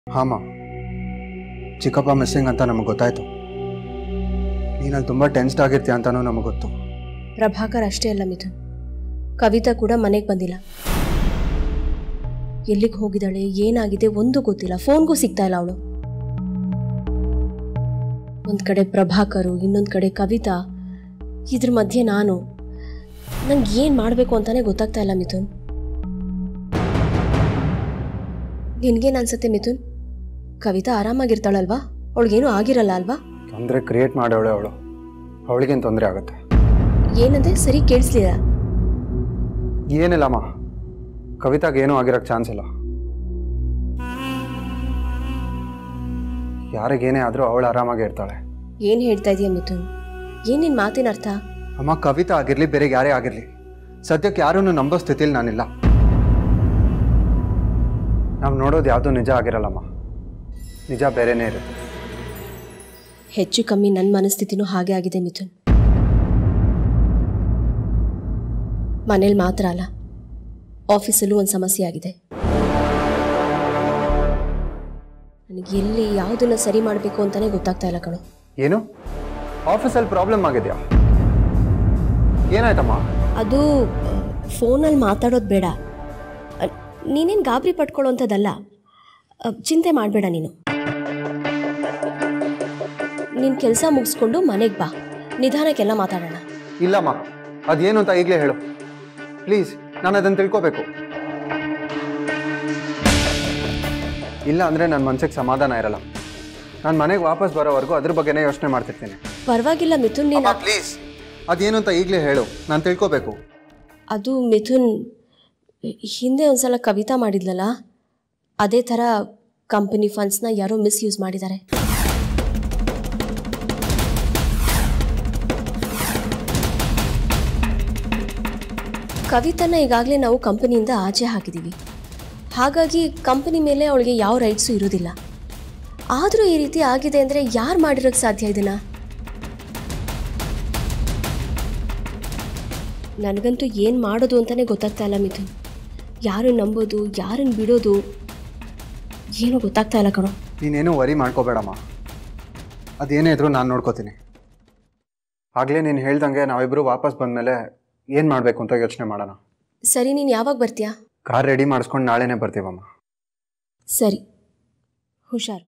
ಹಾಮ ಚಿಕ್ಕಪ್ಪ ಮಿಸ್ಸಿಂಗ್ ಅಂತ ನಮಗೆ ಗೊತ್ತಾಯ್ತು ನೀನಲ್ಲಿ ತುಂಬ ಟೆನ್ಸ್ಡ್ ಆಗಿರ್ತೀಯ ಅಂತಲೂ ನಮಗೆ ಗೊತ್ತು ಪ್ರಭಾಕರ್ ಅಷ್ಟೇ ಅಲ್ಲ ಮಿಥುನ್ ಕವಿತಾ ಕೂಡ ಮನೆಗೆ ಬಂದಿಲ್ಲ ಎಲ್ಲಿಗೆ ಹೋಗಿದ್ದಾಳೆ ಏನಾಗಿದೆ ಒಂದು ಗೊತ್ತಿಲ್ಲ ಫೋನ್ಗೂ ಸಿಗ್ತಾ ಇಲ್ಲ ಅವಳು ಒಂದು ಕಡೆ ಪ್ರಭಾಕರು ಇನ್ನೊಂದು ಕಡೆ ಕವಿತಾ ಇದ್ರ ಮಧ್ಯೆ ನಾನು ನಂಗೆ ಏನು ಮಾಡಬೇಕು ಅಂತಾನೆ ಗೊತ್ತಾಗ್ತಾ ಇಲ್ಲ ಮಿಥುನ್ ನಿನ್ಗೇನು ಅನ್ಸುತ್ತೆ ಮಿಥುನ್ ಕವಿತಾ ಆರಾಮಾಗಿರ್ತಾಳಲ್ವಾ ಅವಳಿಗೇನು ಆಗಿರಲ್ಲ ಅಲ್ವಾ ತೊಂದರೆ ಕ್ರಿಯೇಟ್ ಮಾಡೋಳೆ ಅವಳು ಅವಳಿಗೇನು ತೊಂದರೆ ಆಗುತ್ತೆ ಏನಂದ್ರೆ ಸರಿ ಕೇಳಿಸ್ಲಿಲ್ಲ ಏನಿಲ್ಲಮ್ಮ ಕವಿತಾಗ ಏನೂ ಆಗಿರೋಕ್ಕೆ ಚಾನ್ಸ್ ಇಲ್ಲ ಯಾರಿಗೇನೇ ಆದರೂ ಅವಳು ಆರಾಮಾಗೇ ಇರ್ತಾಳೆ ಏನು ಹೇಳ್ತಾ ಇದೀಯ ಮಿಥುನ್ ಏನ್ ನಿನ್ ಮಾತಿನ ಅರ್ಥ ಅಮ್ಮ ಕವಿತಾ ಆಗಿರಲಿ ಬೇರೆ ಯಾರೇ ಆಗಿರಲಿ ಸದ್ಯಕ್ಕೆ ಯಾರನ್ನು ನಂಬೋ ಸ್ಥಿತಿಲಿ ನಾನಿಲ್ಲ ನಾವು ನೋಡೋದು ಯಾವುದೂ ನಿಜ ಆಗಿರಲ್ಲಮ್ಮ ನಿಜ ಬೇರೆನೇ ಇರುತ್ತೆ ಹೆಚ್ಚು ಕಮ್ಮಿ ನನ್ನ ಮನಸ್ಥಿತಿನೂ ಹಾಗೆ ಆಗಿದೆ ಮಿಥುನ್ ಮನೇಲಿ ಮಾತ್ರ ಅಲ್ಲ ಆಫೀಸಲ್ಲೂ ಒಂದು ಸಮಸ್ಯೆ ಆಗಿದೆ ನನಗೆ ಎಲ್ಲಿ ಯಾವುದನ್ನ ಸರಿ ಮಾಡಬೇಕು ಅಂತಾನೆ ಗೊತ್ತಾಗ್ತಾ ಇಲ್ಲ ಕಣೋ ಏನು ಆಫೀಸಲ್ಲಿ ಪ್ರಾಬ್ಲಮ್ ಆಗಿದೆಯಾ ಏನಾಯ್ತಮ್ಮ ಅದು ಫೋನಲ್ಲಿ ಮಾತಾಡೋದು ಬೇಡ ಅ, ನೀನೇನು ಗಾಬರಿ ಪಟ್ಕೊಳ್ಳೋಂಥದ್ದಲ್ಲ ಅ, ಚಿಂತೆ ಮಾಡಬೇಡ ನೀನು ನಿನ್ನ ಕೆಲಸ ಮುಗಿಸ್ಕೊಂಡು ಮನೆಗೆ ಬಾ ನಿಧಾನಕ್ಕೆಲ್ಲ ಮಾತಾಡೋಣ ಇಲ್ಲಮ್ಮ ಅದೇನು ಅಂತ ಈಗಲೇ ಹೇಳು ಪ್ಲೀಸ್ ನಾನು ಅದನ್ನು ತಿಳ್ಕೋಬೇಕು ಇಲ್ಲ ಅಂದರೆ ನನ್ನ ಮನ್ಸಿಗೆ ಸಮಾಧಾನ ಇರಲ್ಲ ನಾನು ಮನೆಗೆ ವಾಪಸ್ ಬರೋವರೆಗೂ ಅದ್ರ ಬಗ್ಗೆನೇ ಯೋಚನೆ ಮಾಡ್ತಿರ್ತೀನಿ ಪರವಾಗಿಲ್ಲ ಮಿಥುನ್ ನೀನು ಪ್ಲೀಸ್ ಅದೇನು ಅಂತ ಈಗಲೇ ಹೇಳು ನಾನು ತಿಳ್ಕೋಬೇಕು ಅದು ಮಿಥುನ್ ಹಿಂದೆ ಒಂದ್ಸಲ ಕವಿತಾ ಮಾಡಿದ್ಲಲ್ಲ ಅದೇ ಥರ ಕಂಪನಿ ಫಂಡ್ಸ್ನ ಯಾರೋ ಮಿಸ್ಯೂಸ್ ಮಾಡಿದ್ದಾರೆ ಕವಿತನ ಈಗಾಗಲೇ ನಾವು ಕಂಪನಿಯಿಂದ ಆಚೆ ಹಾಕಿದ್ದೀವಿ ಹಾಗಾಗಿ ಕಂಪನಿ ಮೇಲೆ ಅವಳಿಗೆ ಯಾವ ರೈಟ್ಸು ಇರೋದಿಲ್ಲ ಆದರೂ ಈ ರೀತಿ ಆಗಿದೆ ಅಂದರೆ ಯಾರು ಮಾಡಿರೋಕ್ಕೆ ಸಾಧ್ಯ ಇದನ್ನ ನನಗಂತೂ ಏನು ಮಾಡೋದು ಅಂತಲೇ ಗೊತ್ತಾಗ್ತಾ ಇಲ್ಲ ಮಿಥುನ್ ಯಾರನ್ನು ನಂಬೋದು ಯಾರನ್ನು ಬಿಡೋದು ಏನೂ ಗೊತ್ತಾಗ್ತಾ ಇಲ್ಲ ಕಣೋ ನೀನೇನು ವರಿ ಮಾಡ್ಕೋಬೇಡಮ್ಮ ಅದೇನೇ ಇದ್ರೂ ನಾನು ನೋಡ್ಕೋತೀನಿ ಆಗಲೇ ನೀನು ಹೇಳ್ದಂಗೆ ನಾವಿಬ್ಬರು ವಾಪಸ್ ಬಂದಮೇಲೆ ಏನು ಮಾಡಬೇಕು ಅಂತ ಯೋಚನೆ ಮಾಡೋಣ ಸರಿ ನೀನು ಯಾವಾಗ ಬರ್ತೀಯಾ ಕಾರ್ ರೆಡಿ ಮಾಡಿಸ್ಕೊಂಡು ನಾಳೆನೇ ಬರ್ತೀವಮ್ಮ ಸರಿ ಹುಷಾರು